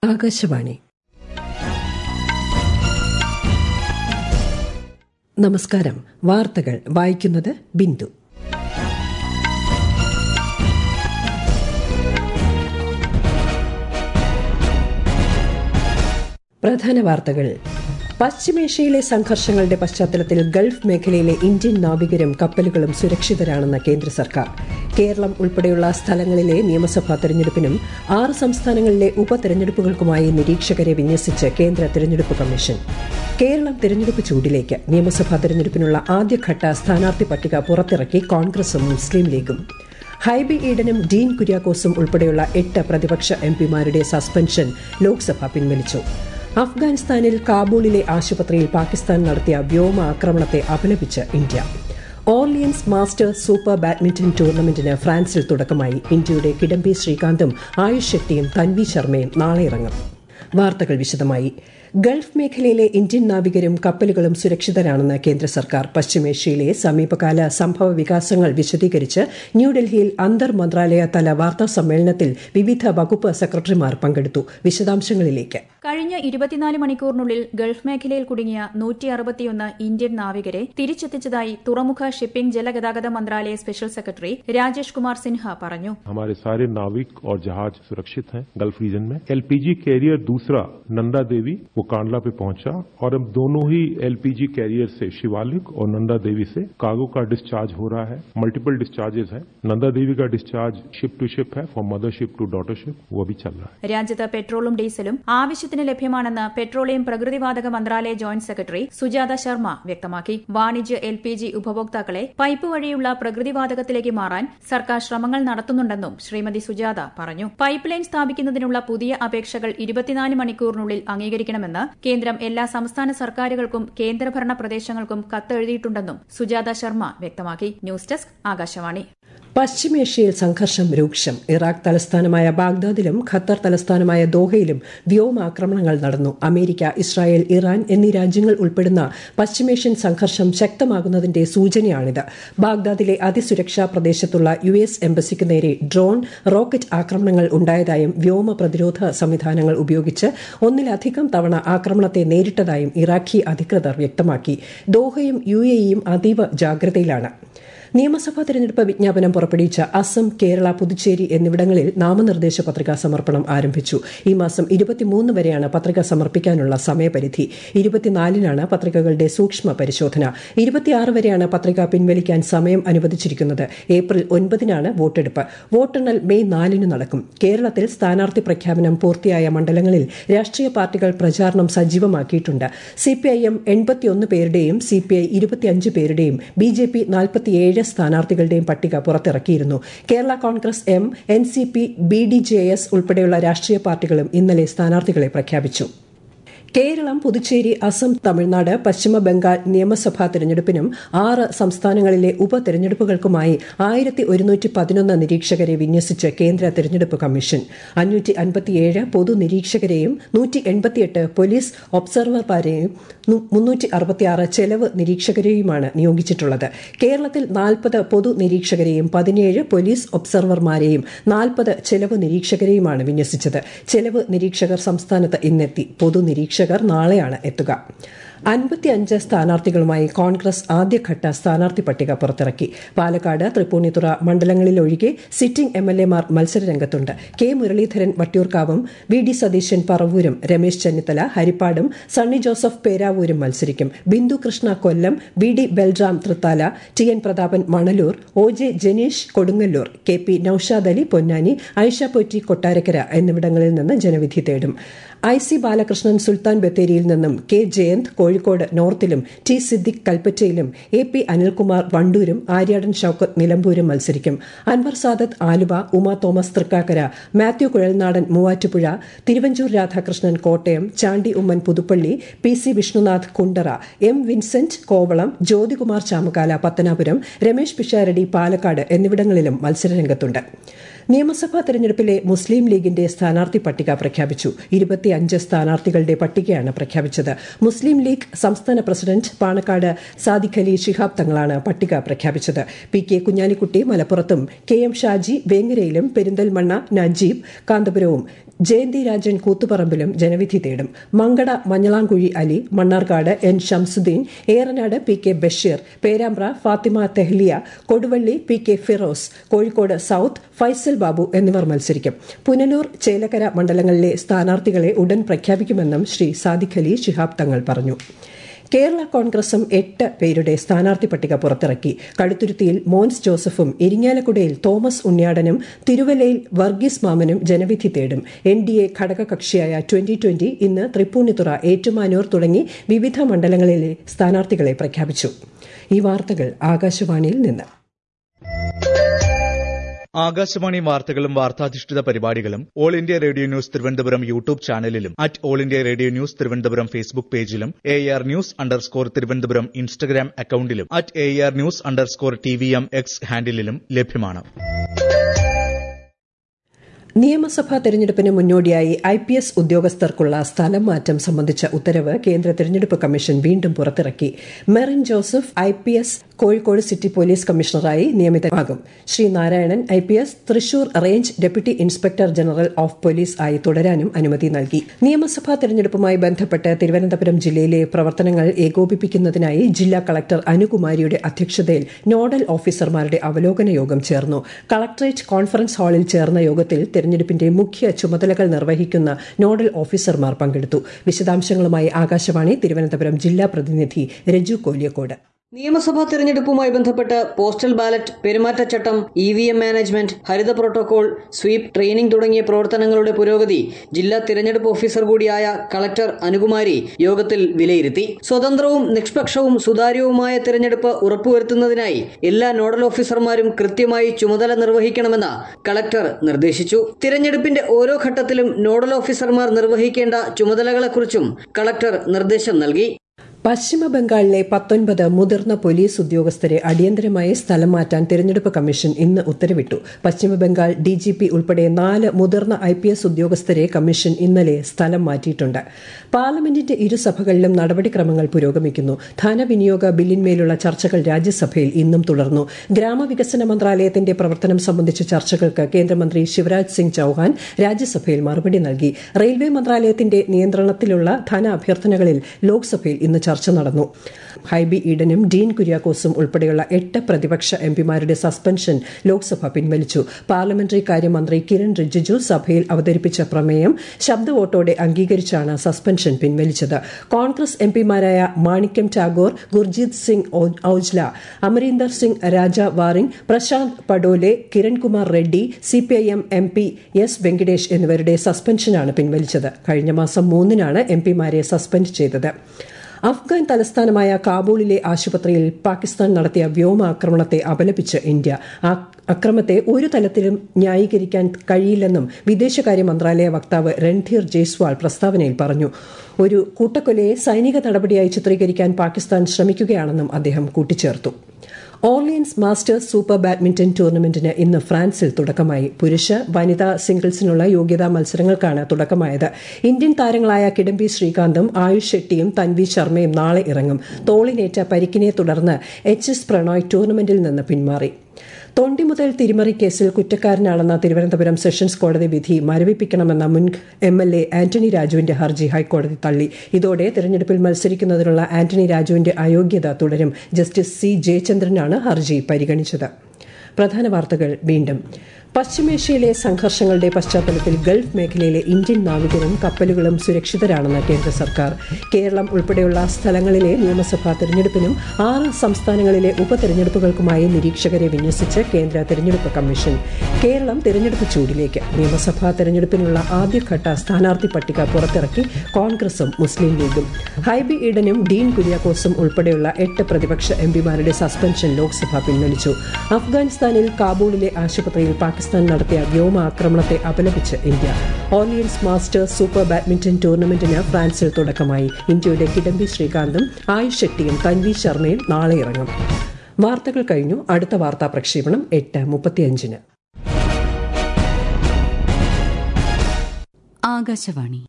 ആകാശവാണി നമസ്കാരം വാർത്തകൾ വായിക്കുന്നത് ബിന്ദു പ്രധാന വാർത്തകൾ പശ്ചിമേഷ്യയിലെ സംഘർഷങ്ങളുടെ പശ്ചാത്തലത്തിൽ ഗൾഫ് മേഖലയിലെ ഇന്ത്യൻ നാവികരും കപ്പലുകളും സുരക്ഷിതരാണെന്ന് കേന്ദ്ര സർക്കാർ കേരളം ഉൾപ്പെടെയുള്ള സ്ഥലങ്ങളിലെ നിയമസഭാ തെരഞ്ഞെടുപ്പിനും ആറ് സംസ്ഥാനങ്ങളിലെ ഉപതെരഞ്ഞെടുപ്പുകൾക്കുമായി നിരീക്ഷകരെ വിന്യസിച്ച് കേന്ദ്ര തെരഞ്ഞെടുപ്പ് കമ്മീഷൻ കേരളം തെരഞ്ഞെടുപ്പ് ചൂടിലേക്ക് നിയമസഭാ തെരഞ്ഞെടുപ്പിനുള്ള ആദ്യഘട്ട സ്ഥാനാർത്ഥി പട്ടിക പുറത്തിറക്കി കോൺഗ്രസും മുസ്ലിം ലീഗും ഹൈബി ഈഡനും ഡീൻ കുര്യാക്കോസും ഉൾപ്പെടെയുള്ള എട്ട് പ്രതിപക്ഷ എംപിമാരുടെ സസ്പെൻഷൻ ലോക്സഭ പിൻവലിച്ചു അഫ്ഗാനിസ്ഥാനിൽ കാബൂളിലെ ആശുപത്രിയിൽ പാകിസ്ഥാൻ നടത്തിയ വ്യോമ ആക്രമണത്തെ അപലപിച്ച് India Orleans Masters super badminton ടൂർണമെന്റിന് ഫ്രാൻസിൽ തുടക്കമായി ഇന്ത്യയുടെ കിഡംബി ശ്രീകാന്തും ആയുഷ് ഷെട്ടിയും തൻവി ശർമ്മയും നാളെ ഇറങ്ങും വാർത്തകൾ വിശദമായി ഗൾഫ് മേഖലയിലെ ഇന്ത്യൻ നാവികരും കപ്പലുകളും സുരക്ഷിതരാണെന്ന് കേന്ദ്ര സർക്കാർ പശ്ചിമേഷ്യയിലെ സമീപകാല സംഭവ വികാസങ്ങൾ വിശദീകരിച്ച് ന്യൂഡൽഹിയിൽ അന്തർ മന്ത്രാലയ തല വാർത്താ സമ്മേളനത്തിൽ വിവിധ വകുപ്പ് സെക്രട്ടറിമാർ പങ്കെടുത്തു വിശദാംശങ്ങളിലേക്ക് കഴിഞ്ഞ ഇരുപത്തിനാല് മണിക്കൂറിനുള്ളിൽ ഗൾഫ് മേഖലയിൽ കുടുങ്ങിയ നൂറ്റി അറുപത്തിയൊന്ന് ഇന്ത്യൻ നാവികരെ തിരിച്ചെത്തിച്ചതായി തുറമുഖ ഷിപ്പിംഗ് ജലഗതാഗത മന്ത്രാലയ സ്പെഷ്യൽ സെക്രട്ടറി രാജേഷ് കുമാർ സിൻഹ പറഞ്ഞു हमारे सारे नाविक और जहाज सुरक्षित हैं गल्फ रीजन में एलपीजी कैरियर दूसरा नंदा देवी वो कांडला पे पहुंचा और अब दोनों ही एलपीजी कैरियर से शिवालिक और नंदा देवी से कार्गो का डिस्चार्ज हो रहा है मल्टीपल डिस्चार्जेस है नंदा देवी का डिस्चार्ज शिप टू शिप है फ्रॉम मदरशिप टू डॉटरशिप वो भी चल रहा है രാജ്യത്ത് പെട്രോളും ഡീസലും ആവശ്യത്തിന് ലഭ്യമാണെന്ന് പെട്രോളിയം പ്രകൃതിവാതക മന്ത്രാലയ ജോയിന്റ് സെക്രട്ടറി സുജാത ശർമ്മ വ്യക്തമാക്കി വാണിജ്യ എൽ പി ജി ഉപഭോക്താക്കളെ പൈപ്പ് വഴിയുള്ള പ്രകൃതിവാതകത്തിലേക്ക് മാറാൻ സർക്കാർ ശ്രമങ്ങൾ നടത്തുന്നുണ്ടെന്നും ശ്രീമതി സുജാത പറഞ്ഞു പൈപ്പ് ലൈൻ സ്ഥാപിക്കുന്നതിനുള്ള പുതിയ അപേക്ഷകൾ ഇരുപത്തിനാല് മണിക്കൂറിനുള്ളിൽ അംഗീകരിക്കണമെന്ന് കേന്ദ്രം എല്ലാ സംസ്ഥാന സർക്കാരുകൾക്കും കേന്ദ്രഭരണ പ്രദേശങ്ങൾക്കും കത്തെഴുതിയിട്ടുണ്ടെന്നും സുജാത ശർമ്മ വ്യക്തമാക്കി ന്യൂസ് ഡെസ്ക് ആകാശവാണി പശ്ചിമേഷ്യയിൽ സംഘർഷം രൂക്ഷം ഇറാഖ് തലസ്ഥാനമായ ബാഗ്ദാദിലും ഖത്തർ തലസ്ഥാനമായ ദോഹയിലും വ്യോമാക്രമണങ്ങൾ നടന്നു അമേരിക്ക ഇസ്രായേൽ ഇറാൻ എന്നീ രാജ്യങ്ങൾ ഉൾപ്പെടുന്ന പശ്ചിമേഷ്യൻ സംഘർഷം ശക്തമാകുന്നതിന്റെ സൂചനയാണിത് ബാഗ്ദാദിലെ അതിസുരക്ഷാ പ്രദേശത്തുള്ള യു എസ് എംബസിക്ക് നേരെ ഡ്രോൺ റോക്കറ്റ് ആക്രമണങ്ങൾ ഉണ്ടായതായും വ്യോമ പ്രതിരോധ സംവിധാനങ്ങൾ ഉപയോഗിച്ച് ഒന്നിലധികം തവണ ആക്രമണത്തെ നേരിട്ടതായും ഇറാഖി അധികൃതർ വ്യക്തമാക്കി ദോഹയും യു എയും അതീവ ജാഗ്രതയിലാണ് നിയമസഭാ തെരഞ്ഞെടുപ്പ് വിജ്ഞാപനം പുറപ്പെടുവിച്ച അസം കേരള പുതുച്ചേരി എന്നിവിടങ്ങളിൽ നാമനിർദ്ദേശ പത്രികാ സമർപ്പണം ആരംഭിച്ചു ഈ മാസം ഇരുപത്തിമൂന്ന് വരെയാണ് പത്രിക സമർപ്പിക്കാനുള്ള സമയപരിധി ഇരുപത്തിനാലിനാണ് പത്രികകളുടെ സൂക്ഷ്മ പരിശോധന ഇരുപത്തിയാറ് വരെയാണ് പത്രിക പിൻവലിക്കാൻ സമയം അനുവദിച്ചിരിക്കുന്നത് ഏപ്രിൽ ഒൻപതിനാണ് വോട്ടെടുപ്പ് വോട്ടെണ്ണൽ മെയ് നാലിന് നടക്കും കേരളത്തിൽ സ്ഥാനാർത്ഥി പ്രഖ്യാപനം പൂർത്തിയായ മണ്ഡലങ്ങളിൽ രാഷ്ട്രീയ പാർട്ടികൾ പ്രചാരണം സജീവമാക്കിയിട്ടുണ്ട് സിപിഐഎം എൺപത്തിയൊന്ന് പേരുടെയും സിപിഐ ഇരുപത്തിയഞ്ച് പേരുടെയും ബി ജെ പി നാൽപ്പത്തിയേഴ് സ്ഥാനാർത്ഥികളുടെയും പട്ടിക പുറത്തിറക്കിയിരുന്നു Kerala Congress M N C P B D J S ഉൾപ്പെടെയുള്ള രാഷ്ട്രീയ പാർട്ടികളും ഇന്നലെ സ്ഥാനാർത്ഥികളെ പ്രഖ്യാപിച്ചു കേരളം പുതുച്ചേരി അസം തമിഴ്നാട് പശ്ചിമ ബംഗാൾ നിയമസഭാ തെരഞ്ഞെടുപ്പിനും ആറ് സംസ്ഥാനങ്ങളിലെ ഉപതെരഞ്ഞെടുപ്പുകൾക്കുമായി ആയിരത്തി ഒരുന്നൂറ്റി പതിനൊന്ന് നിരീക്ഷകരെ വിന്യസിച്ച് കേന്ദ്ര തെരഞ്ഞെടുപ്പ് കമ്മീഷൻ അഞ്ഞൂറ്റി അൻപത്തിയേഴ് പൊതു നിരീക്ഷകരെയും നൂറ്റി എൺപത്തിയെട്ട് പോലീസ് ഒബ്സർവർമാരെയും മുന്നൂറ്റി അറുപത്തിയാറ് ചെലവ് നിരീക്ഷകരെയുമാണ് നിയോഗിച്ചിട്ടുള്ളത് കേരളത്തിൽ നാൽപ്പത് പൊതു നിരീക്ഷകരെയും പതിനേഴ് പോലീസ് ഒബ്സർവർമാരെയും നാൽപ്പത് ചെലവ് നിരീക്ഷകരെയുമാണ് വിന്യസിച്ചത് ചെലവ് നിരീക്ഷകർ സംസ്ഥാനത്ത് ഇന്നെത്തി പൊതു നിരീക്ഷകർ നാളെയാണ് എത്തുക അൻപത്തിയഞ്ച് സ്ഥാനാർത്ഥികളുമായി കോൺഗ്രസ് ആദ്യഘട്ട സ്ഥാനാർത്ഥി പട്ടിക പുറത്തിറക്കി പാലക്കാട് തൃപ്പൂണിത്തുറ മണ്ഡലങ്ങളിലൊഴികെ സിറ്റിംഗ് എം എൽ എമാർ മത്സരരംഗത്തുണ്ട് കെ മുരളീധരൻ വട്ടിയൂർക്കാവും വി ഡി സതീശൻ പറവൂരും രമേശ് ചെന്നിത്തല ഹരിപ്പാടും സണ്ണി ജോസഫ് പേരാവൂരും മത്സരിക്കും Bindu Krishna Kollam V D Balram Thrithala T N Prathapan Manalur O J Janeesh Kodungallur K P Noushad Ali Ponnani Aisha Potty Kottarakkara എന്നിവിടങ്ങളിൽ നിന്ന് ജനവിധി തേടും ഐ സി ബാലകൃഷ്ണൻ സുൽത്താൻ ബത്തേരിയിൽ നിന്നും കെ ജയന്ത് കോഴിക്കോട് നോർത്തിലും ടി സിദ്ദിഖ് കൽപ്പറ്റയിലും എ പി അനിൽകുമാർ വണ്ടൂരും ആര്യാടൻ ഷൌക്കത്ത് നിലമ്പൂരും മത്സരിക്കും Anwar Sadath Aluva Uma Thomas Thrikkakara Mathew Kuzhalnadan Muvattupuzha Thiruvanchoor Radhakrishnan Kottayam Chandy Oommen Puthuppally P C Vishnunath Kundara M Vincent Kovalam Jyothikumar Chamakkala Pathanapuram Ramesh Pisharody Palakkad എന്നിവിടങ്ങളിലും മത്സരരംഗത്തുണ്ട് നിയമസഭാ തെരഞ്ഞെടുപ്പിലെ മുസ്ലിം ലീഗിന്റെ സ്ഥാനാർത്ഥി പട്ടിക പ്രഖ്യാപിച്ചു ഇരുപത്തിയഞ്ച് സ്ഥാനാർത്ഥികളുടെ പട്ടികയാണ് പ്രഖ്യാപിച്ചത് മുസ്ലിം ലീഗ് സംസ്ഥാന പ്രസിഡന്റ് പാണക്കാട് സാദിഖ് അലി ശിഹാബ് തങ്ങളാണ് പട്ടിക പ്രഖ്യാപിച്ചത് പി കെ കുഞ്ഞാലിക്കുട്ടി മലപ്പുറത്തും കെ എം ഷാജി വേങ്ങരയിലും പെരിന്തൽമണ്ണ നജീബ് കാന്തപുരവും ജയന്തി രാജൻ കൂത്തുപറമ്പിലും ജനവിധി തേടും Mankada Manjalamkuzhi Ali Mannarkkad N Shamsuddin Eranad P K Basheer Perambra Fathima Thahiliya Koduvally P K Firos Kozhikode south Faisal Babu എന്നിവർ മത്സരിക്കും പുനലൂർ ചേലക്കര മണ്ഡലങ്ങളിലെ സ്ഥാനാർത്ഥികളെ ഉടൻ പ്രഖ്യാപിക്കുമെന്നും ശ്രീ സാദിഖ് അലി ശിഹാബ് തങ്ങൾ പറഞ്ഞു കേരള കോൺഗ്രസും എട്ട് പേരുടെ സ്ഥാനാർത്ഥി പട്ടിക പുറത്തിറക്കി കടുത്തുരുത്തിയിൽ മോൻസ് ജോസഫും ഇരിങ്ങാലക്കുടയിൽ തോമസ് ഉണ്ണിയാടനും തിരുവല്ലയിൽ വർഗീസ് മാമനും ജനവിധി തേടും എൻ ഡി എ ഘടകകക്ഷിയായ ട്വന്റി ട്വന്റി ഇന്ന് തൃപ്പൂണിത്തുറ ഏറ്റുമാനൂർ തുടങ്ങി വിവിധ മണ്ഡലങ്ങളിലെ സ്ഥാനാർത്ഥികളെ പ്രഖ്യാപിച്ചു ഈ വാർത്തകൾ ആകാശവാണിയിൽ നിന്ന് ആകാശവാണി വാർത്തകളും വാർത്താധിഷ്ഠിത പരിപാടികളും All India Radio news Thiruvananthapuram YouTube ചാനലിലും at All India Radio news Thiruvananthapuram Facebook പേജിലും A R news underscore Thiruvananthapuram Instagram അക്കൌണ്ടിലും at A R news underscore T V M X ഹാൻഡിലും ലഭ്യമാണ് നിയമസഭാ തെരഞ്ഞെടുപ്പിന് മുന്നോടിയായി ഐ പി എസ് ഉദ്യോഗസ്ഥർക്കുള്ള സ്ഥലം മാറ്റം സംബന്ധിച്ച ഉത്തരവ് കേന്ദ്ര തെരഞ്ഞെടുപ്പ് കമ്മീഷൻ വീണ്ടും പുറത്തിറക്കി Merin Joseph I P S Kozhikode city police കമ്മീഷണറായി നിയമിതമാകും Shri Narayanan I P S Thrissur range deputy inspector general of police ആയി തുടരാനും അനുമതി നൽകി നിയമസഭാ തെരഞ്ഞെടുപ്പുമായി ബന്ധപ്പെട്ട് തിരുവനന്തപുരം ജില്ലയിലെ പ്രവർത്തനങ്ങൾ ഏകോപിപ്പിക്കുന്നതിനായി ജില്ലാ കളക്ടർ അനുകുമാരിയുടെ അധ്യക്ഷതയിൽ നോഡൽ ഓഫീസർമാരുടെ അവലോകന യോഗം ചേർന്നു കളക്ടറേറ്റ് കോൺഫറൻസ് ഹാളിൽ ചേർന്ന യോഗത്തിൽ തെരഞ്ഞെടുപ്പിന്റെ മുഖ്യ ചുമതലകൾ നിർവഹിക്കുന്ന നോഡൽ ഓഫീസർമാർ പങ്കെടുത്തു വിശദാംശങ്ങളുമായി ആകാശവാണി തിരുവനന്തപുരം ജില്ലാ പ്രതിനിധി രജു കോലിയക്കോട് നിയമസഭാ തെരഞ്ഞെടുപ്പുമായി ബന്ധപ്പെട്ട് പോസ്റ്റൽ ബാലറ്റ് പെരുമാറ്റച്ചട്ടം ഇ വി എം മാനേജ്മെന്റ് ഹരിത പ്രോട്ടോകോൾ സ്വീപ് ട്രെയിനിംഗ് തുടങ്ങിയ പ്രവർത്തനങ്ങളുടെ പുരോഗതി ജില്ലാ തിരഞ്ഞെടുപ്പ് ഓഫീസർ കൂടിയായ കളക്ടർ അനുകുമാരി യോഗത്തിൽ വിലയിരുത്തി സ്വതന്ത്രവും നിഷ്പക്ഷവും സുതാര്യവുമായ തിരഞ്ഞെടുപ്പ് ഉറപ്പുവരുത്തുന്നതിനായി എല്ലാ നോഡൽ ഓഫീസർമാരും കൃത്യമായി ചുമതല നിർവഹിക്കണമെന്ന് കളക്ടർ നിർദ്ദേശിച്ചു തിരഞ്ഞെടുപ്പിന്റെ ഓരോ ഘട്ടത്തിലും നോഡൽ ഓഫീസർമാർ നിർവഹിക്കേണ്ട ചുമതലകളെക്കുറിച്ചും കളക്ടർ നിർദ്ദേശം നൽകി പശ്ചിമ ബംഗാളിലെ പത്തൊൻപത് മുതിർന്ന പോലീസ് ഉദ്യോഗസ്ഥരെ അടിയന്തരമായി സ്ഥലം മാറ്റാൻ തിരഞ്ഞെടുപ്പ് കമ്മീഷൻ ഇന്ന് ഉത്തരവിട്ടു പശ്ചിമ ബംഗാൾ ഡിജിപി ഉൾപ്പെടെ നാല് മുതിർന്ന ഐ പി എസ് ഉദ്യോഗസ്ഥരെ കമ്മീഷൻ ഇന്നലെ സ്ഥലം മാറ്റിയിട്ടുണ്ട് പാർലമെന്റിന്റെ ഇരുസഭകളിലും നടപടിക്രമങ്ങൾ പുരോഗമിക്കുന്നു ധനവിനിയോഗ ബില്ലിന്മേലുള്ള ചർച്ചകൾ രാജ്യസഭയിൽ ഇന്നും തുടർന്നു ഗ്രാമവികസന മന്ത്രാലയത്തിന്റെ പ്രവർത്തനം സംബന്ധിച്ച ചർച്ചകൾക്ക് കേന്ദ്രമന്ത്രി ശിവരാജ് സിംഗ് ചൌഹാൻ രാജ്യസഭയിൽ മറുപടി നൽകി റെയിൽവേ മന്ത്രാലയത്തിന്റെ നിയന്ത്രണത്തിലുള്ള ധന അഭ്യർത്ഥനകളിൽ ലോക്സഭയിൽ ഇന്ന് ചർച്ച നടന്നു ഹൈബി ഈഡനും ഡീൻ കുര്യാക്കോസും ഉൾപ്പെടെയുള്ള എട്ട് പ്രതിപക്ഷ എംപിമാരുടെ സസ്പെൻഷൻ ലോക്സഭ പിൻവലിച്ചു പാർലമെന്ററി കാര്യമന്ത്രി കിരൺ റിജിജു സഭയിൽ അവതരിപ്പിച്ച പ്രമേയം ശബ്ദ വോട്ടോടെ അംഗീകരിച്ചാണ് സസ്പെൻഷൻ പിൻവലിച്ചത് കോൺഗ്രസ് എംപിമാരായ Manickam Tagore Gurjeet Singh Aujla Amarinder Singh Raja Warring Prashant Padole Kirankumar Reddy CPIM M P S Venkatesh എന്നിവരുടെ സസ്പെൻഷനാണ് പിൻവലിച്ചത് കഴിഞ്ഞ മാസം മൂന്നിനാണ് എംപിമാരെ സസ്പെൻഡ് ചെയ്തത് അഫ്ഗാൻ തലസ്ഥാനമായ കാബൂളിലെ ആശുപത്രിയിൽ പാകിസ്ഥാൻ നടത്തിയ വ്യോമാക്രമണത്തെ അപലപിച്ച് ഇന്ത്യ അക്രമത്തെ ഒരു തലത്തിലും ന്യായീകരിക്കാൻ കഴിയില്ലെന്നും വിദേശകാര്യ മന്ത്രാലയ വക്താവ് രൺധീർ ജയ്സ്വാൾ പ്രസ്താവനയിൽ പറഞ്ഞു ഒരു കൂട്ടക്കൊലയെ സൈനിക നടപടിയായി ചിത്രീകരിക്കാൻ പാകിസ്ഥാൻ ശ്രമിക്കുകയാണെന്നും അദ്ദേഹം കൂട്ടിച്ചേർത്തു ഓർലിയൻസ് മാസ്റ്റേഴ്സ് സൂപ്പർ ബാഡ്മിന്റൺ ടൂർണമെന്റിന് ഇന്ന് ഫ്രാൻസിൽ തുടക്കമായി പുരുഷ വനിതാ സിംഗിൾസിനുള്ള യോഗ്യതാ മത്സരങ്ങൾക്കാണ് തുടക്കമായത് ഇന്ത്യൻ താരങ്ങളായ കിഡംബി ശ്രീകാന്തും ആയുഷ് ഷെട്ടിയും തൻവി ശർമ്മയും നാളെ ഇറങ്ങും തോളിനേറ്റ പരിക്കിനെ തുടർന്ന് എച്ച് എസ് പ്രണോയ് ടൂർണമെന്റിൽ നിന്ന് പിന്മാറി തൊണ്ടി മുതൽ തിരിമറി കേസിൽ കുറ്റക്കാരനാണെന്ന തിരുവനന്തപുരം സെഷൻസ് കോടതി വിധി മരവിപ്പിക്കണമെന്ന മുൻ എം എൽ എ ആന്റണി രാജുവിന്റെ ഹർജി ഹൈക്കോടതി തള്ളി ഇതോടെ തെരഞ്ഞെടുപ്പിൽ മത്സരിക്കുന്നതിനുള്ള ആന്റണി രാജുവിന്റെ അയോഗ്യത തുടരും ജസ്റ്റിസ് സി ജയചന്ദ്രനാണ് ഹർജി പരിഗണിച്ചത് പ്രധാന വാർത്തകൾ വീണ്ടും പശ്ചിമേഷ്യയിലെ സംഘർഷങ്ങളുടെ പശ്ചാത്തലത്തിൽ ഗൾഫ് മേഖലയിലെ ഇന്ത്യൻ നാവികരും കപ്പലുകളും സുരക്ഷിതരാണെന്ന് കേന്ദ്ര സർക്കാർ കേരളം ഉൾപ്പെടെയുള്ള സ്ഥലങ്ങളിലെ നിയമസഭാ തെരഞ്ഞെടുപ്പിനും ആറ് സംസ്ഥാനങ്ങളിലെ ഉപതെരഞ്ഞെടുപ്പുകൾക്കുമായി നിരീക്ഷകരെ വിന്യസിച്ച് കേന്ദ്ര തെരഞ്ഞെടുപ്പ് കമ്മീഷൻ കേരളം തെരഞ്ഞെടുപ്പ് ചൂടിലേക്ക് നിയമസഭാ തെരഞ്ഞെടുപ്പിനുള്ള ആദ്യഘട്ട സ്ഥാനാർത്ഥി പട്ടിക പുറത്തിറക്കി കോൺഗ്രസും മുസ്ലിം ലീഗും ഹൈബി ഈഡനും ഡീൻ കുര്യാക്കോസും ഉൾപ്പെടെയുള്ള എട്ട് പ്രതിപക്ഷ എംപിമാരുടെ സസ്പെൻഷൻ ലോക്സഭ പിൻവലിച്ചു അഫ്ഗാനിസ്ഥാനിൽ കാബൂളിലെ ആശുപത്രിയിൽ പാകിസ്ഥാൻ നടത്തിയ വ്യോമാക്രമണത്തെ അപലപിച്ച് India Orleans Masters super badminton ടൂർണമെന്റിന് ഫ്രാൻസിൽ തുടക്കമായി ഇന്ത്യയുടെ കിഡംബി ശ്രീകാന്തും ആയുഷ് ഷെട്ടിയും തൻവി ശർമ്മയും നാളെ ഇറങ്ങും വാർത്തകൾ കഴിഞ്ഞു അടുത്ത വാർത്താ പ്രക്ഷേപണം എട്ട് മുപ്പത്തിയഞ്ചിന് ആകാശവാണി